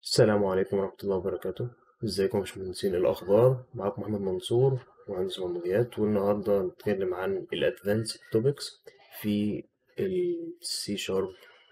السلام عليكم ورحمة الله وبركاته ازيكم يا باشمهندسين إيه الأخبار معاكم محمد منصور مهندس معلومات والنهاردة هنتكلم عن الأدفانس توبكس في السي شارب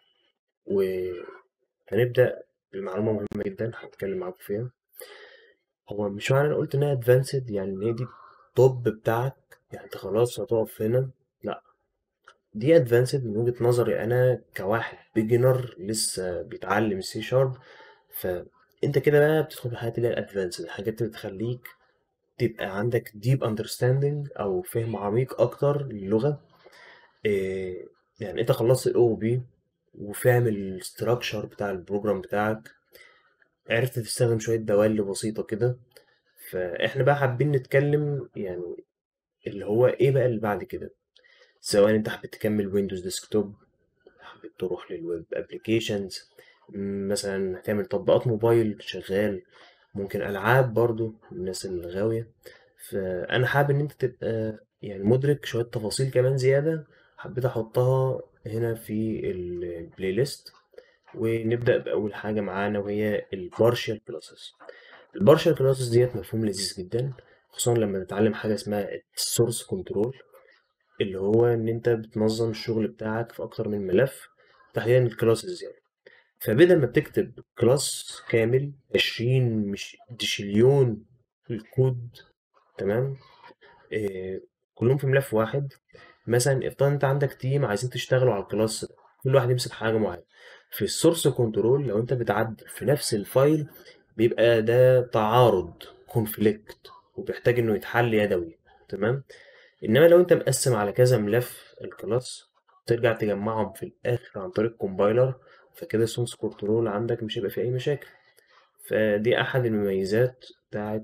وهنبدأ بمعلومة مهمة جدا هتكلم معاكم فيها هو مش معنى أنا قلت إنها أدفانسد يعني إن هي دي التوب بتاعك يعني أنت خلاص هتقف هنا لأ دي أدفانسد من وجهة نظري أنا كواحد بيجنر لسه بيتعلم السي شارب فانت كده بقى بتدخل في الحاجات اللي هي الادفانسد الحاجات اللي بتخليك تبقى عندك ديب اندرستاندينج او فهم عميق اكتر للغه إيه يعني انت خلصت الاو بي وفاهم الاستراكشر بتاع البروجرام بتاعك عرفت تستخدم شويه دوال بسيطه كده فاحنا بقى حابين نتكلم يعني اللي هو ايه بقى اللي بعد كده سواء انت حبيت تكمل ويندوز ديسكتوب حبيت تروح للويب ابلكيشنز مثلا هتعمل تطبيقات موبايل شغال ممكن العاب برضو الناس اللي غاويه فانا حابب ان انت تبقى يعني مدرك شويه تفاصيل كمان زياده حبيت احطها هنا في البلاي ليست ونبدا باول حاجه معانا وهي البارشال كلاسز البارشال كلاسز ديت مفهوم لذيذ جدا خصوصا لما نتعلم حاجه اسمها السورس كنترول اللي هو ان انت بتنظم الشغل بتاعك في اكتر من ملف تحديدا الكلاسز يعني فبدل ما بتكتب كلاس كامل عشرين مش ديشليون الكود تمام إيه كلهم في ملف واحد مثلا افترض انت عندك تيم عايزين تشتغلوا على الكلاس ده كل واحد يمسك حاجه معينه في السورس كنترول لو انت بتعدل في نفس الفايل بيبقى ده تعارض كونفليكت وبيحتاج انه يتحل يدوي تمام انما لو انت مقسم على كذا ملف الكلاس ترجع تجمعهم في الاخر عن طريق كومبايلر فكده السورس كنترول عندك مش هيبقى فيه اي مشاكل فدي احد المميزات بتاعت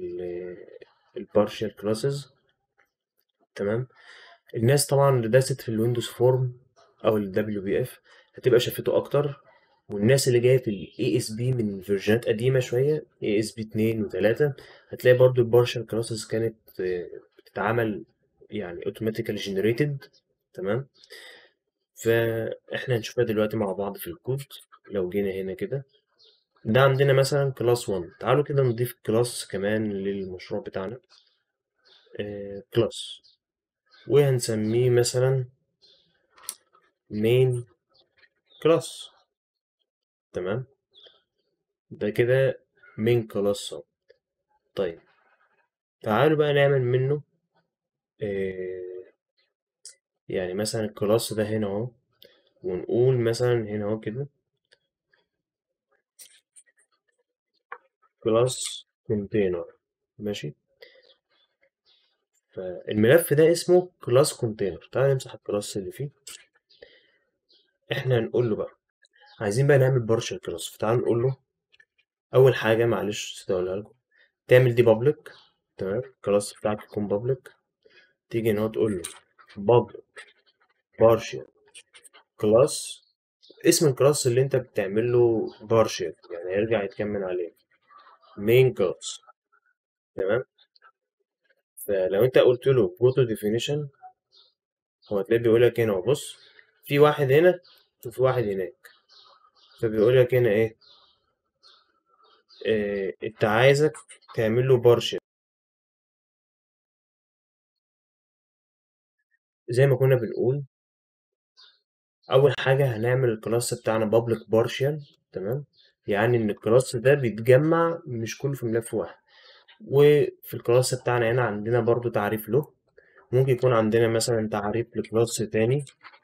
البارشال كلاسز تمام الناس طبعا اللي داست في الويندوز فورم او ال WPF هتبقى شافته اكتر والناس اللي جايه في الاي اس بي من فيرجنات قديمه شويه اي اس بي 2 و3 هتلاقي برضو البارشال كلاسز كانت بتتعمل يعني اوتوماتيكال جنريتد تمام فاحنا هنشوفها دلوقتي مع بعض في الكود لو جينا هنا كده ده عندنا مثلا كلاس 1 تعالوا كده نضيف كلاس كمان للمشروع بتاعنا كلاس وهنسميه مثلا main كلاس تمام ده كده main كلاس طيب تعالوا بقى نعمل منه آه يعني مثلا الكلاس ده هنا اهو ونقول مثلا هنا اهو كده كلاس كونتينر ماشي فالملف ده اسمه كلاس كونتينر تعال نمسح الكلاس اللي فيه احنا هنقول له بقى عايزين بقى نعمل بارشل كلاس فتعال نقول له اول حاجه معلش نسيت اقولها لكم تعمل دي بابليك تمام الكلاس بتاعك يكون بابليك تيجي هنا تقول له public partial class اسم الكلاس اللي انت بتعمل له partial يعني هيرجع يتكمل عليه main class تمام فلو انت قلت له go to definition هو هتلاقيه بيقول لك هنا بص في واحد هنا وفي واحد هناك فبيقول لك هنا ايه, إيه انت عايزك تعمل له partial زي ما كنا بنقول اول حاجه هنعمل الكلاس بتاعنا public partial تمام يعني ان الكلاس ده بيتجمع مش كله في ملف واحد وفي الكلاس بتاعنا هنا عندنا برضو تعريف له ممكن يكون عندنا مثلا تعريف لكلاس تاني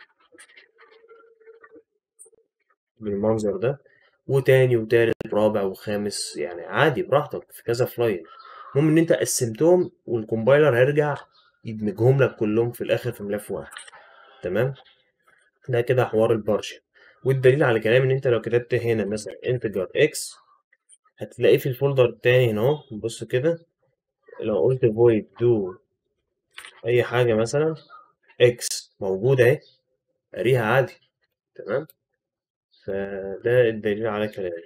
بالمنظر ده وتاني وتالت ورابع وخامس يعني عادي براحتك في كذا فلاير المهم ان انت قسمتهم والكومبايلر هيرجع يدمجهم لك كلهم في الاخر في ملف واحد تمام ده كده حوار البارشل والدليل على كلامي ان انت لو كتبت هنا مثلا انتجر اكس هتلاقيه في الفولدر التاني هنا اهو بص كده لو قلت void do اي حاجه مثلا اكس موجوده اهي قاريها عادي تمام فده الدليل على كلامي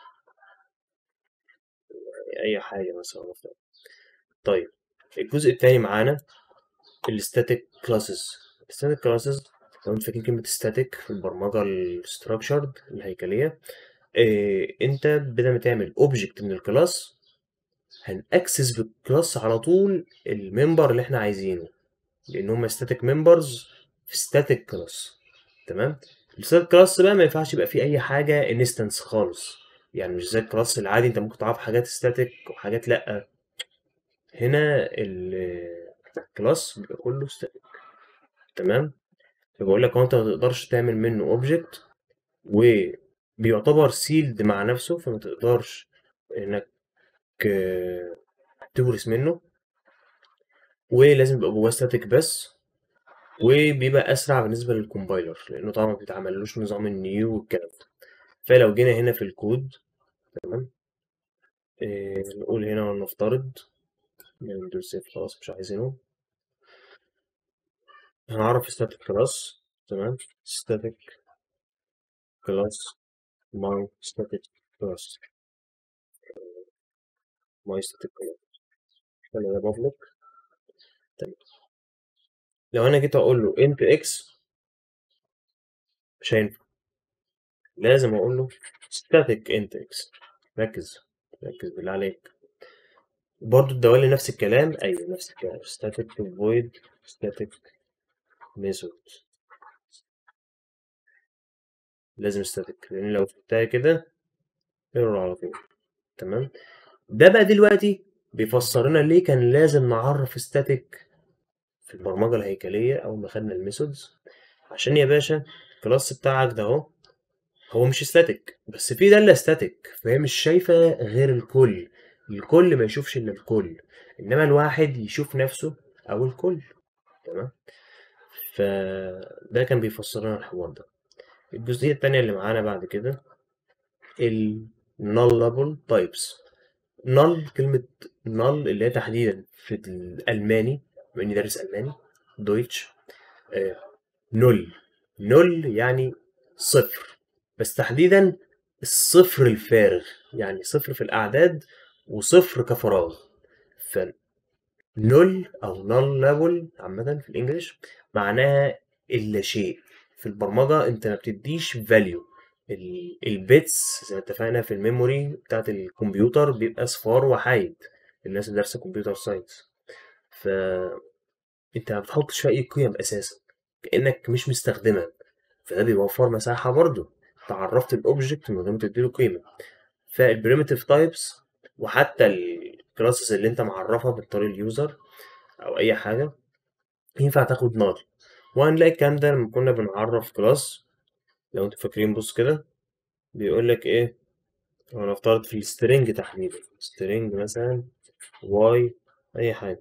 اي حاجه مثلا طيب الجزء التاني معانا الستاتيك كلاسز الستاتيك كلاسز لو انتوا فاكرين كلمة static في البرمجة الستراكشرد الهيكلية إيه انت بدل ما تعمل اوبجكت من الكلاس هنأكسس بالكلاس على طول الممبر اللي احنا عايزينه لان هم static members في static كلاس تمام الستاتيك كلاس بقى ما ينفعش يبقى فيه اي حاجه انستنس خالص يعني مش زي الكلاس العادي انت ممكن تعرف حاجات static وحاجات لا هنا الكلاس بيبقى كله static تمام فبقول لك هو انت ما تقدرش تعمل منه اوبجكت وبيعتبر سيلد مع نفسه فما تقدرش انك آه، تورث منه ولازم يبقى جواه ستاتيك بس وبيبقى اسرع بالنسبه للكومبايلر لانه طبعا ما بيتعملوش نظام النيو والكلام ده فلو جينا هنا في الكود تمام إيه نقول هنا ونفترض ندوس سيف خلاص مش عايزينه هنعرف static class تمام static class my static class my static class خلي ده public تمام لو انا جيت اقول له int x مش هينفع لازم اقول له static int x ركز ركز بالله عليك برضو الدوالي نفس الكلام ايوه نفس الكلام static void static method لازم static لان لو سبتها كده ايرور على طول تمام ده بقى دلوقتي بيفسر لنا ليه كان لازم نعرف static في البرمجة الهيكلية أول ما خدنا الميثودز عشان يا باشا الكلاس بتاعك ده اهو هو مش ستاتيك بس في دالة ستاتيك فهي مش شايفة غير الكل الكل ما يشوفش إلا الكل إنما الواحد يشوف نفسه أو الكل تمام فده كان بيفسر لنا الحوار ده الجزئية التانية اللي معانا بعد كده ال nullable types null كلمة null اللي هي تحديدا في الألماني بما إني دارس ألماني دويتش آه نل نل يعني صفر بس تحديدا الصفر الفارغ يعني صفر في الأعداد وصفر كفراغ ف نل أو نل ليفل عامة في الإنجليش معناها اللا شيء في البرمجة أنت ما بتديش فاليو البيتس زي ما اتفقنا في الميموري بتاعت الكمبيوتر بيبقى صفار وحايد الناس اللي دارسة كمبيوتر ساينس ف انت ما بتحطش فيها اي قيم اساسا كانك مش مستخدمها فده بيوفر مساحه برضو تعرفت الاوبجكت من غير ما تديله قيمه فالبريمتيف تايبس وحتى الكلاسز اللي انت معرفها بالطريق اليوزر او اي حاجه ينفع تاخد نار وهنلاقي الكلام ده لما كنا بنعرف كلاس لو انتوا فاكرين بص كده بيقول لك ايه هنفترض في السترنج تحديدا سترنج مثلا واي اي حاجه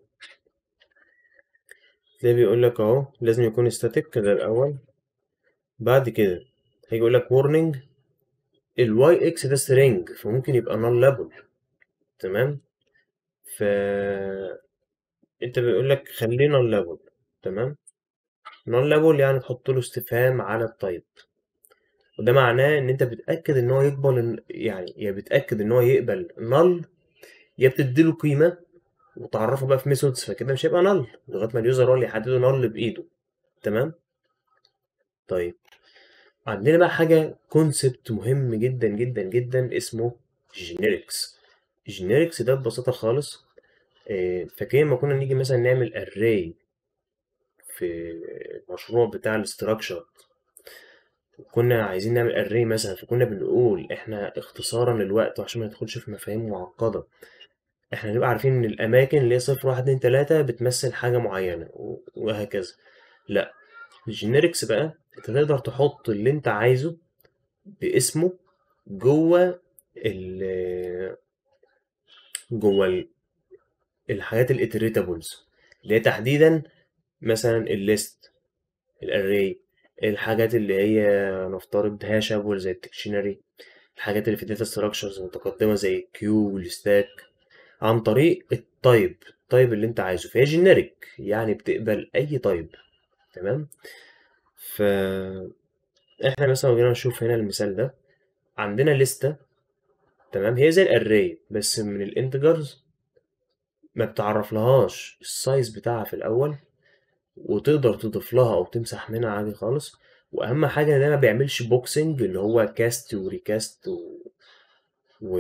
تلاقيه بيقول لك اهو لازم يكون static كده الاول بعد كده هيجي يقول لك warning الواي اكس ده string فممكن يبقى nullable تمام ف انت بيقول لك خليه nullable تمام nullable يعني تحط له استفهام على التايب وده معناه ان انت بتاكد ان هو يقبل يعني يا بتاكد ان هو يقبل null يا بتديله قيمه وتعرفه بقى في ميثودز فكده مش هيبقى نل لغايه ما اليوزر هو اللي يحدده نل بايده تمام طيب عندنا بقى حاجه كونسبت مهم جدا جدا جدا اسمه جينيركس الجينيركس ده ببساطه خالص فاكرين لما كنا نيجي مثلا نعمل اري في المشروع بتاع الاستراكشر كنا عايزين نعمل اري مثلا فكنا بنقول احنا اختصارا للوقت وعشان ما ندخلش في مفاهيم معقده احنا نبقى عارفين ان الاماكن اللي هي صفر واحد اتنين تلاتة بتمثل حاجة معينة وهكذا لا الجينيركس بقى انت تقدر تحط اللي انت عايزه باسمه جوه ال جوه ال الحاجات الاتريتابلز اللي هي تحديدا مثلا الليست الاري الحاجات اللي هي نفترض هاشابل زي الديكشنري الحاجات اللي في الداتا ستراكشرز متقدمه زي الكيو والستاك عن طريق التايب التايب اللي انت عايزه فهي جينيريك يعني بتقبل اي تايب تمام ف احنا مثلا لو جينا نشوف هنا المثال ده عندنا لستة تمام هي زي الاري بس من الانتجرز ما بتعرف لهاش السايز بتاعها في الاول وتقدر تضيف لها او تمسح منها عادي خالص واهم حاجه ان انا ما بيعملش بوكسنج اللي هو كاست وريكاست و, و...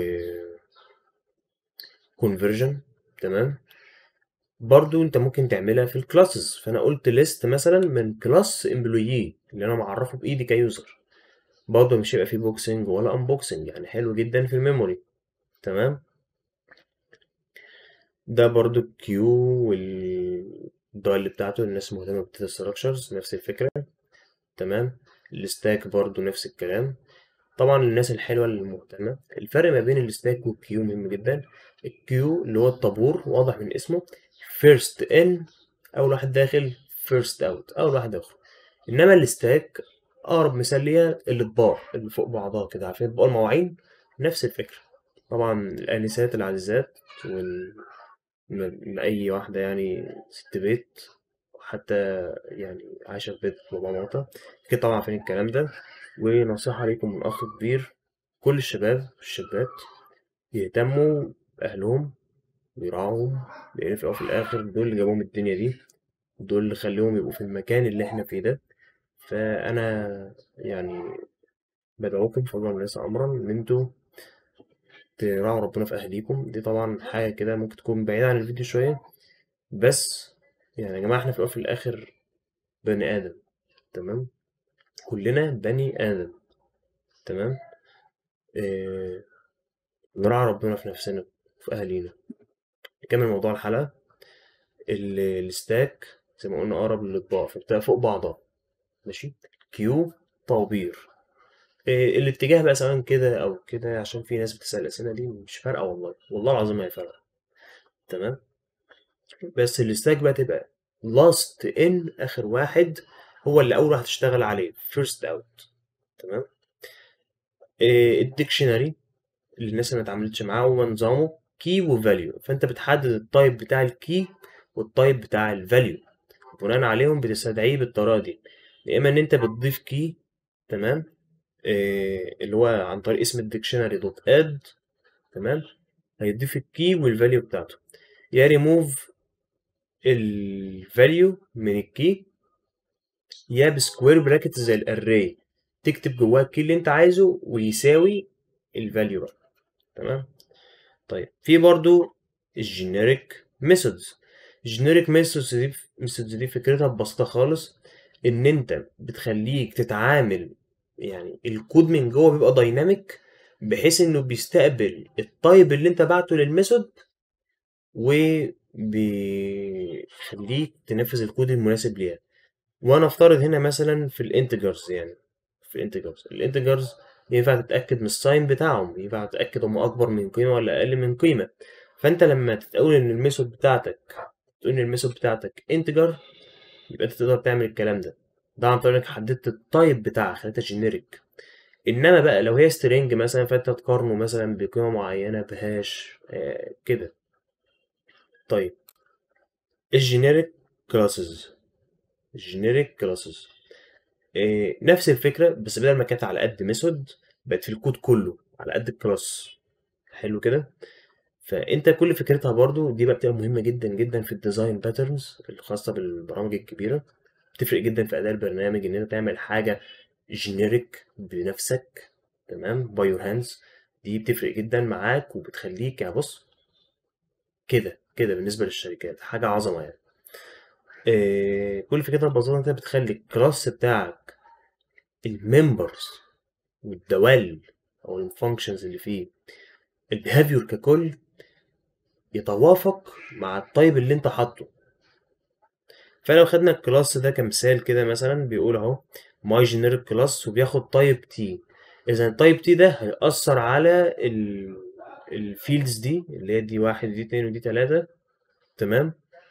كونفرجن تمام برضو انت ممكن تعملها في الكلاسز فانا قلت ليست مثلا من كلاس امبلويي اللي انا معرفه بايدي كيوزر برضه مش هيبقى فيه بوكسنج ولا انبوكسنج يعني حلو جدا في الميموري تمام ده برضو الكيو والدايل بتاعته الناس مهتمة بالداتا ستراكشرز نفس الفكرة تمام الستاك برضو نفس الكلام طبعا الناس الحلوة اللي مهتمة الفرق ما بين الستاك والكيو مهم جدا الكيو اللي هو الطابور واضح من اسمه first in أول واحد داخل first out أول واحد داخل إنما الستاك أقرب مثال ليها الأطباق اللي فوق بعضها كده عارفين أطباق المواعين نفس الفكرة طبعا الآنسات العزيزات وال م- أي واحدة يعني ست بيت حتى يعني عايشة في بيت بابا مامتها أكيد طبعا عارفين الكلام ده ونصيحة ليكم من أخ كبير كل الشباب الشابات يهتموا بأهلهم ويراعوهم لأن في الأول وفي الآخر دول اللي جابوهم الدنيا دي دول اللي خلوهم يبقوا في المكان اللي احنا فيه ده فأنا يعني بدعوكم فضلا وليس أمرا إن انتوا تراعوا ربنا في أهليكم دي طبعا حاجة كده ممكن تكون بعيدة عن الفيديو شوية بس يعني يا جماعة احنا في الأول وفي الآخر بني آدم تمام كلنا بني آدم تمام إيه نراعي ربنا في نفسنا في أهالينا نكمل موضوع الحلقة ال- الستاك زي ما قلنا أقرب للأطباق فبتبقى فوق بعضها ماشي كيو طوابير إيه الاتجاه بقى سواء كده أو كده عشان في ناس بتسأل الأسئلة دي مش فارقة والله والله العظيم ما هي فارقة تمام بس الستاك بقى تبقى لاست ان آخر واحد هو اللي أول واحد تشتغل عليه فيرست أوت تمام إيه الديكشنري اللي الناس اللي ما اتعاملتش معاه هو نظامه كي وفاليو فانت بتحدد التايب بتاع الكي والتايب بتاع الفاليو بناء عليهم بتستدعيه بالطريقه دي يا اما ان انت بتضيف كي تمام إيه اللي هو عن طريق اسم الديكشنري دوت اد تمام هيضيف الكي والفاليو بتاعته يا ريموف الفاليو من الكي يا بسكوير براكت زي الاري تكتب جواه الكي اللي انت عايزه ويساوي الفاليو بقى تمام طيب في برضو الجينيريك ميثودز الجينيريك ميثودز دي ميثودز دي فكرتها ببساطه خالص ان انت بتخليك تتعامل يعني الكود من جوه بيبقى دايناميك بحيث انه بيستقبل التايب اللي انت بعته للميثود وبيخليك تنفذ الكود المناسب ليها وانا افترض هنا مثلا في الانتجرز يعني في الانتجرز الانتجرز ينفع تتاكد من الساين بتاعهم ينفع تتاكد هم اكبر من قيمه ولا اقل من قيمه فانت لما تقول ان الميثود بتاعتك تقول ان الميثود بتاعتك انتجر يبقى انت تقدر تعمل الكلام ده ده عن طريق انك حددت التايب بتاعها خليتها جينيريك انما بقى لو هي سترينج مثلا فانت تقارنه مثلا بقيمه معينه بهاش آه كده طيب الجينيريك كلاسز الجينيريك كلاسز إيه نفس الفكره بس بدل ما كانت على قد ميثود بقت في الكود كله على قد الكلاس حلو كده فانت كل فكرتها برضو دي بقى بتبقى مهمه جدا جدا في الديزاين باترنز الخاصه بالبرامج الكبيره بتفرق جدا في اداء البرنامج ان انت تعمل حاجه جينيريك بنفسك تمام باي يور هاندز دي بتفرق جدا معاك وبتخليك يا بص كده كده بالنسبه للشركات حاجه عظمه يعني إيه كل فكرتها ببساطه انت بتخلي الكلاس بتاعك الممبرز والدوال او الفانكشنز اللي فيه البيهافيور ككل يتوافق مع التايب اللي انت حاطه فلو خدنا الكلاس ده كمثال كده مثلا بيقول اهو ماي جينيريك كلاس وبياخد تايب تي اذا التايب تي ده هيأثر على الفيلدز دي اللي هي دي واحد ودي اتنين ودي تلاتة تمام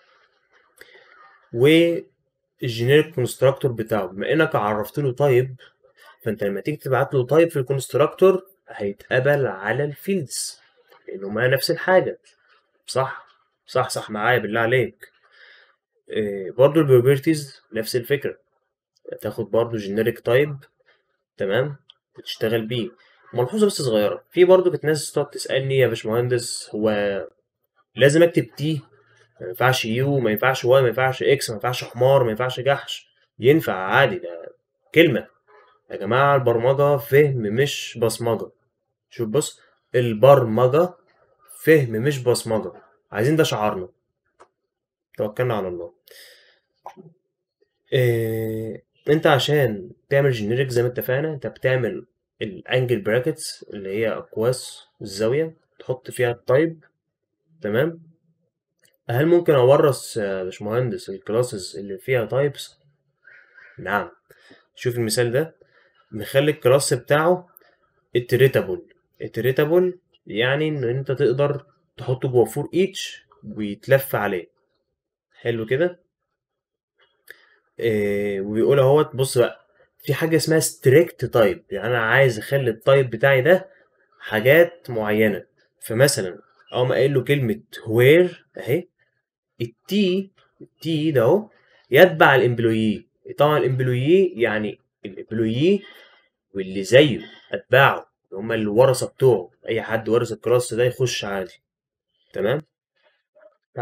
والجينيريك كونستراكتور بتاعه بما انك عرفت له تايب فانت لما تيجي تبعت له تايب في الكونستراكتور هيتقبل على الفيلدز لانه ما نفس الحاجه صح صح صح معايا بالله عليك إيه برضو البروبرتيز نفس الفكره تاخد برضو جينيريك تايب تمام وتشتغل بيه ملحوظه بس صغيره في برضو كانت ناس تقعد تسالني يا باشمهندس هو لازم اكتب تي ما ينفعش يو ما ينفعش واي ما ينفعش اكس ما ينفعش حمار ما ينفعش جحش ينفع عادي ده كلمة يا جماعة البرمجة فهم مش بصمجة شوف بص البرمجة فهم مش بصمجة عايزين ده شعارنا توكلنا على الله إيه انت عشان تعمل جينيريك زي ما اتفقنا انت بتعمل الانجل براكتس اللي هي اقواس الزاوية تحط فيها التايب تمام هل ممكن اورث يا باشمهندس الكلاسز اللي فيها تايبس نعم شوف المثال ده نخلي الكلاس بتاعه iterable iterable يعني ان انت تقدر تحطه جوه فور ايتش ويتلف عليه حلو كده إيه وبيقول اهوت بص بقى في حاجه اسمها strict type يعني انا عايز اخلي التايب بتاعي ده حاجات معينه فمثلا اقوم قايل له كلمه where اهي التي التي ده اهو يتبع الامبلويي طبعا الامبلويي يعني الامبلويي واللي زيه اتباعه اللي هم الورثه بتوعه اي حد ورث الكلاس ده يخش عادي تمام